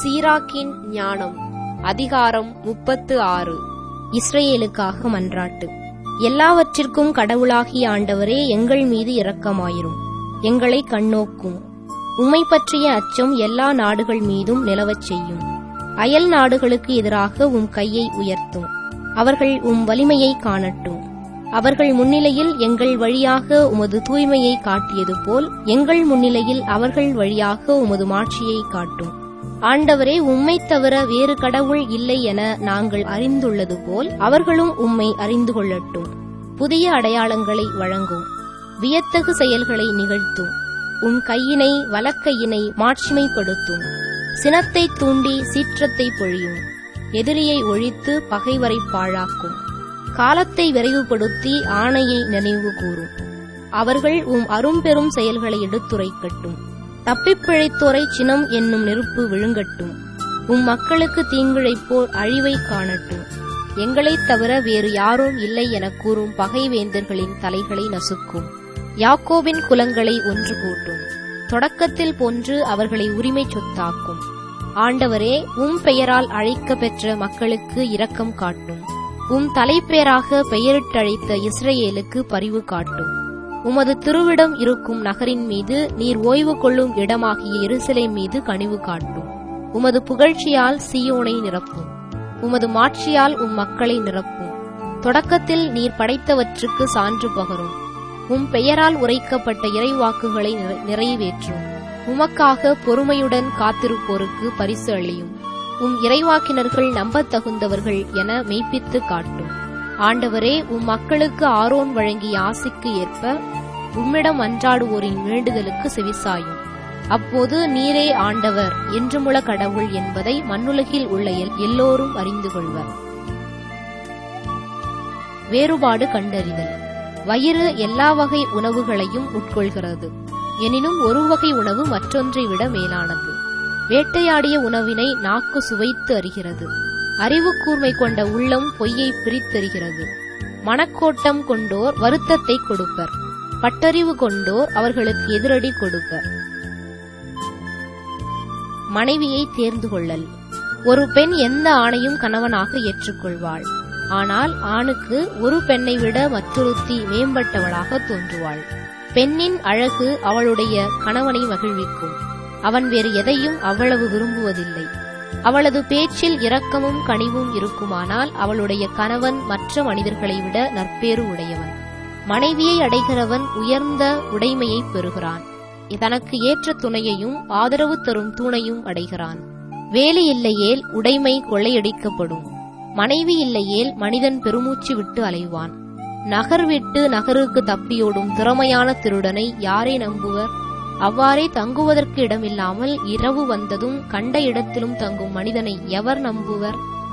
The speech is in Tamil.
சீராக்கின் ஞானம் அதிகாரம் முப்பத்து ஆறு இஸ்ரேலுக்காக மன்றாட்டு எல்லாவற்றிற்கும் கடவுளாகிய ஆண்டவரே எங்கள் மீது இரக்கமாயிரும் எங்களை கண்ணோக்கும் உம்மை பற்றிய அச்சம் எல்லா நாடுகள் மீதும் நிலவச் செய்யும் அயல் நாடுகளுக்கு எதிராக உம் கையை உயர்த்தும் அவர்கள் உம் வலிமையை காணட்டும் அவர்கள் முன்னிலையில் எங்கள் வழியாக உமது தூய்மையை காட்டியது போல் எங்கள் முன்னிலையில் அவர்கள் வழியாக உமது மாட்சியை காட்டும் ஆண்டவரே உம்மைத் தவிர வேறு கடவுள் இல்லை என நாங்கள் அறிந்துள்ளது போல் அவர்களும் உம்மை அறிந்து கொள்ளட்டும் புதிய அடையாளங்களை வழங்கும் வியத்தகு செயல்களை நிகழ்த்தும் உம் கையினை வலக்கையினை மாட்சிமைப்படுத்தும் சினத்தை தூண்டி சீற்றத்தை பொழியும் எதிரியை ஒழித்து பகைவரை பாழாக்கும் காலத்தை விரைவுபடுத்தி ஆணையை நினைவு கூறும் அவர்கள் உம் அரும்பெரும் செயல்களை எடுத்துரைக்கட்டும் தப்பிப்பிழைத்தோரை சினம் என்னும் நெருப்பு விழுங்கட்டும் உம் மக்களுக்கு தீங்கிழைப்போர் அழிவை காணட்டும் எங்களைத் தவிர வேறு யாரும் இல்லை எனக் கூறும் பகைவேந்தர்களின் தலைகளை நசுக்கும் யாக்கோபின் குலங்களை ஒன்று கூட்டும் தொடக்கத்தில் போன்று அவர்களை உரிமை சொத்தாக்கும் ஆண்டவரே உம் பெயரால் அழைக்க பெற்ற மக்களுக்கு இரக்கம் காட்டும் உம் தலைப்பேராக பெயரிட்டழைத்த இஸ்ரேலுக்கு பரிவு காட்டும் உமது திருவிடம் இருக்கும் நகரின் மீது நீர் ஓய்வு கொள்ளும் இடமாகிய எருசலேம் மீது கனிவு காட்டும் உமது புகழ்ச்சியால் சியோனை நிரப்பும் உமது மாட்சியால் உம் மக்களை நிரப்பும் தொடக்கத்தில் நீர் படைத்தவற்றுக்கு சான்று பகரும் உம் பெயரால் உரைக்கப்பட்ட இறைவாக்குகளை நிறை- நிறைவேற்றும் உமக்காக பொறுமையுடன் காத்திருப்போருக்கு பரிசு அளியும் உம் இறைவாக்கினர்கள் நம்பத்தகுந்தவர்கள் என மெய்ப்பித்து காட்டும் ஆண்டவரே உம் மக்களுக்கு ஆரோன் வழங்கிய ஆசிக்கு ஏற்ப உம்மிடம் அன்றாடுவோரின் வேண்டுதலுக்கு செவிசாயும் அப்போது நீரே ஆண்டவர் என்றுமுள்ள கடவுள் என்பதை மண்ணுலகில் உள்ள எல்- எல்லோரும் அறிந்து கொள்வர் வேறுபாடு கண்டறிதல் வயிறு எல்லா வகை உணவுகளையும் உட்கொள்கிறது எனினும் ஒரு வகை உணவு மற்றொன்றை விட மேலானது வேட்டையாடிய உணவினை நாக்கு சுவைத்து அறிகிறது அறிவு கூர்மை கொண்ட உள்ளம் பொய்யை பிரித்தறிகிறது மனக்கோட்டம் கொண்டோர் வருத்தத்தை கொடுப்பர் பட்டறிவு கொண்டோர் அவர்களுக்கு எதிரடி கொடுப்பர் மனைவியை தேர்ந்து கொள்ளல் ஒரு பெண் எந்த ஆணையும் கணவனாக ஏற்றுக்கொள்வாள் ஆனால் ஆணுக்கு ஒரு பெண்ணை விட மற்றொருத்தி மேம்பட்டவளாக தோன்றுவாள் பெண்ணின் அழகு அவளுடைய கணவனை மகிழ்விக்கும் அவன் வேறு எதையும் அவ்வளவு விரும்புவதில்லை அவளது பேச்சில் இரக்கமும் கனிவும் இருக்குமானால் அவளுடைய கணவன் மற்ற மனிதர்களை விட நற்பேறு உடையவன் மனைவியை அடைகிறவன் உயர்ந்த உடைமையை பெறுகிறான் தனக்கு ஏற்ற துணையையும் ஆதரவு தரும் தூணையும் அடைகிறான் வேலை இல்லையேல் உடைமை கொள்ளையடிக்கப்படும் மனைவி இல்லையேல் மனிதன் பெருமூச்சு விட்டு அலைவான் நகர் விட்டு நகருக்கு தப்பியோடும் திறமையான திருடனை யாரை நம்புவர் அவ்வாறே தங்குவதற்கு இடமில்லாமல் இரவு வந்ததும் கண்ட இடத்திலும் தங்கும் மனிதனை எவர் நம்புவர்